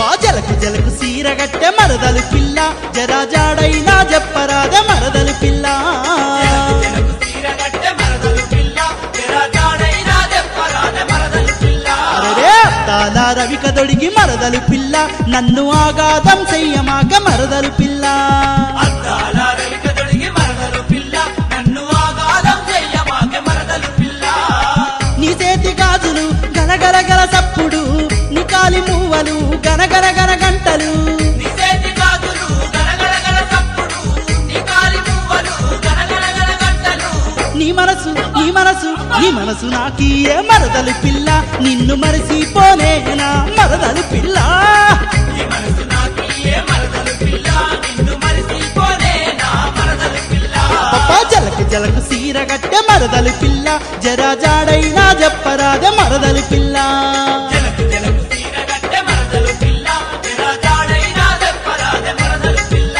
అబ్బా జలకు జలకు సీరగట్టె మరదలు పిల్ల జరా జాడైనా చెప్పరాదే మరదలు పిల్ల జనకు తీర కట్టె మరదలు పిల్ల జరగాడైనా చెప్పరాదే మరదలు పిల్ల అరే తాల రవిక దొడిగి మరదలు పిల్ల నన్ను ఆగాదం చెయ్యమాక మరదలు పిల్ల అద్దాల రవిక తొడిగి మరదలు పిల్ల నన్ను ఆగాదం చెయ్యమాకే మరదలు పిల్ల నీ చేతి గాజులు గనగన గన సప్పుడు నీ కాలి మూవలు గనగన గన గంటలు నీ చేతి గాజులు గనగన గన సప్పుడు నీ కాలి పువ్వులు గనగన గన గంటలు నీ మనసు నీ మనసు నీ మనసు నాకీయే మరదలు పిల్ల నిన్ను మరచిపోనే నా మరదలు పిల్ల నీ మనసు నాకీయే మరదలు పిల్ల నిన్ను మరిసిపోనే నా మరదలు పిల్ల అబ్బా జలకు జలకు సీరగట్టె మరదలు పిల్ల జరా జాడైనా చెప్పరాదే మరదలు పిల్ల జనకు జనకు తీర కట్టె మరదలు పిల్ల జరగాడైనా చెప్పరాదే మరదలు పిల్ల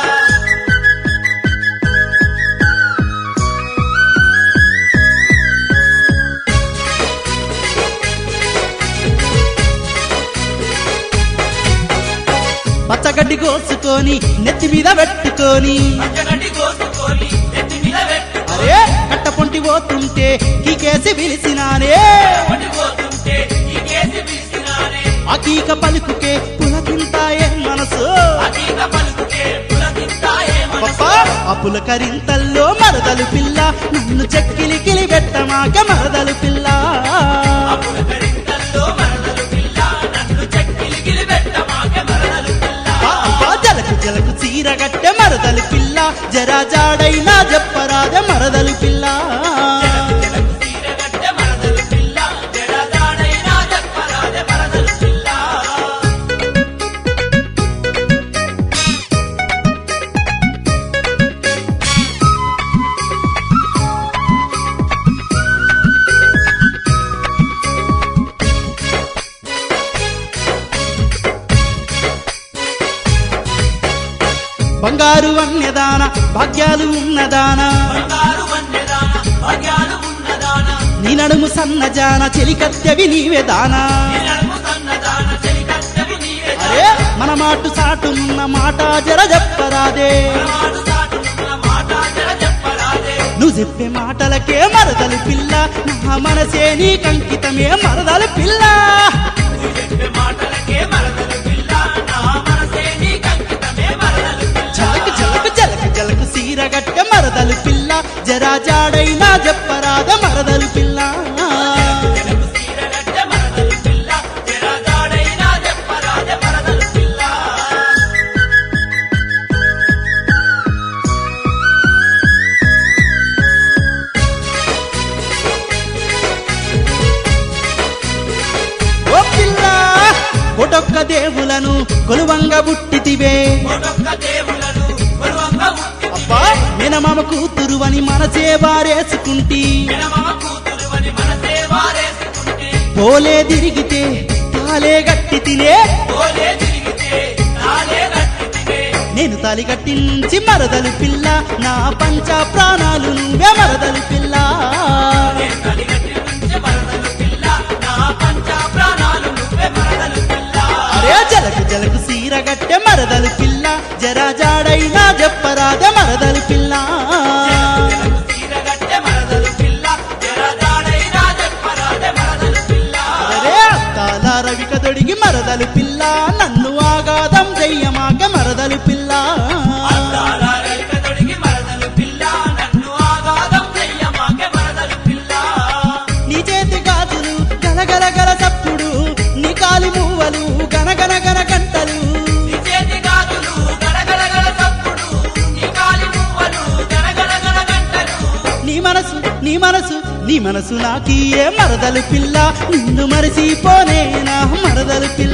పచ్చగడ్డి కోసుకొని నెత్తి మీద పెట్టుకొని పచ్చగడ్డి కోసుకొని ఎత్తి మీద పెట్టు అరే కట్ట పొంటి పోతుంటే కీకేసి పిలిచినానే పడిపోతుంటే ఈ కేసి పిలిచినానే అకీక పలుకుకే పులకింతాయే మనసు అతీత పలుకుతే పులకింతాయే మనసు పప్పా ఆ పులకరింతల్లో మరదలు పిల్ల నన్ను చెక్కిలికిలి పెట్టమాక మరదలు పిల్ల పులకరింతల్లో మరదలు పిల్ల నన్ను చెక్కిలిగిలి పెట్టమాకే మరదలు పిల్ల అబ్బా జలకు జలకు చీరగట్టె మరదలు పిల్ల జరా జాడైనా చెప్పరాదే మరదలు పిల్ల జనకు జనకు తీర కట్టె మరదలు పిల్ల జడదాడైనా చెప్పరాదే మరదలు పిల్ల బంగారు వన్యదాన భాగ్యాలు ఉన్నదాన బంగారు వన్యదాన భాగ్యాలు ఉన్నదాన నీ నడుము సన్నజాన చెలికత్తెవి నీవే దానా నిరము సన్నదాన చెలికత్తెవి నీవే అరే మన మాటు సాటున్న మాట జర చెప్పరాదే మాటు సాటున్న మాట జర చెప్పరాదే నువ్వు చెప్పే మాటలకే మరదలు పిల్ల నా మనసే నీ కంకితమే మరదలు పిల్ల నువ్వు చెప్పే మాటలకే మరదలు పిల్ల నా మనసే నీ కంకితమే మరదలు పిల్ల జలకు జలకు జలకు జలకు సీరగట్ట మరదలు పిల్ల జరా జాడైనా చెప్పరాద మరదలు పిల్ల జనకు తీరగట్టె మరదలు పిల్ల జరగాడైనా చెప్పరాదే మరదలు పిల్ల ఓ పిల్ల ఒటొక్క దేవులను కొలువంగ బుట్టితివే ఒక్కొక్క దేవులను కొలువంగా ఉట్టి అబ్బా మినమామ కూతురు అని మనసే బారేసుకుంటీ వినమమ కూతురు అని మనసే వారేసుకుంటే పోలే తిరిగితే తాలే గట్టి తినే పోలే తిరిగితే నాలే గట్టితే నేను తాలి కట్టించి మరదలు పిల్ల నా పంచ ప్రాణాలు నువ్వే మరదలు పిల్ల కలిగట్టి నుంచి మరదలు పిల్ల నా పంచ ప్రాణాలు నువ్వే మరదలు పిల్ల అరే జలకు జలకు సీరగట్టె మరదలు పిల్ల జరా జాడైనా చెప్పరాదే మరదలు పిల్ల జనకు తీరగట్టె మరదలు పిల్ల జరగాడైనా చెప్పరాదే మరదలు పిల్ల అరే తాల రవిక దొడిగి మరదలు పిల్ల నన్ను ఆగాదం చెయ్యమాక మరదలు పిల్ల అద్దాల రేఖ తొడిగి మరదలు పిల్ల నన్ను ఆగాదం చెయ్యమాకే మరదలు పిల్ల నీ చేతి గాజులు గలగల గల తప్పుడు నీ కాలి మూవలు గనగన గన గంటలు నీ చేతి గాజులు గడగడగడ తప్పుడు నీ కాలి పువ్వులు గడగడగడ గంటలు నీ మనసు నీ మనసు నీ మనసు నాకీయే మరదలు పిల్ల నిన్ను మరచిపోనే నా మరదలు పిల్ల